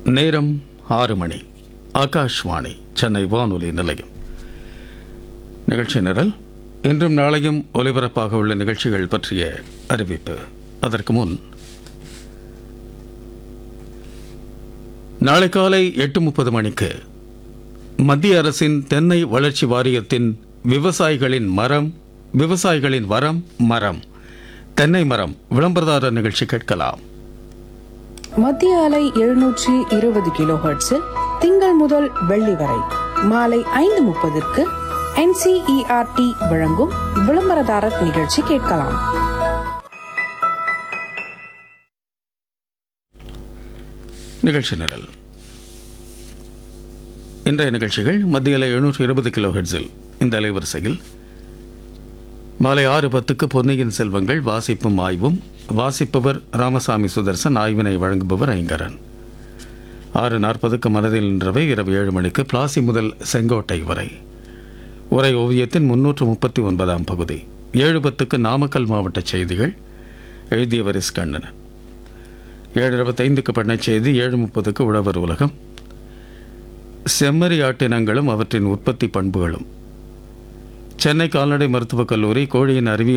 நேரம் ஆறு மணி ஆகாஷ்வாணி சென்னை வானொலி நிலையம் நிகழ்ச்சி நிரல் இன்றும் நாளையும் ஒலிபரப்பாக உள்ள நிகழ்ச்சிகள் பற்றிய அறிவிப்பு அதற்கு முன் நாளை காலை எட்டு முப்பது மணிக்கு மத்திய அரசின் தென்னை வளர்ச்சி வாரியத்தின் விவசாயிகளின் மரம் விவசாயிகளின் வரம் மரம் தென்னை மரம் விளம்பரதாரர் நிகழ்ச்சி கேட்கலாம் மத்திய அலை எழுநூற்றி இருபது கிலோ ஹெர்ட்ஸில் திங்கள் முதல் வெள்ளி வரை மாலை ஐந்து முப்பதற்கு என்சிஇஆர்டி வழங்கும் விளம்பரதாரர் நிகழ்ச்சி கேட்கலாம் நிகழ்ச்சி நிரல் இன்றைய நிகழ்ச்சிகள் மத்தியில் எழுநூற்றி இருபது கிலோ ஹெட்ஸில் இந்த அலைவரிசையில் மாலை ஆறு பத்துக்கு பொன்னியின் செல்வங்கள் வாசிப்பும் ஆய்வும் வாசிப்பவர் ராமசாமி சுதர்சன் ஆய்வினை வழங்குபவர் ஐங்கரன் ஆறு நாற்பதுக்கு மனதில் நின்றவை இரவு ஏழு மணிக்கு பிளாசி முதல் செங்கோட்டை வரை உரை ஓவியத்தின் முன்னூற்று முப்பத்தி ஒன்பதாம் பகுதி ஏழு பத்துக்கு நாமக்கல் மாவட்ட செய்திகள் எழுதியவர் எஸ் கண்ணன் ஏழு இருபத்தைந்துக்கு பண்ணச் செய்தி ஏழு முப்பதுக்கு உழவர் உலகம் செம்மறி ஆட்டினங்களும் அவற்றின் உற்பத்தி பண்புகளும் சென்னை கால்நடை மருத்துவக் கல்லூரி கோழியின் அறிவியல்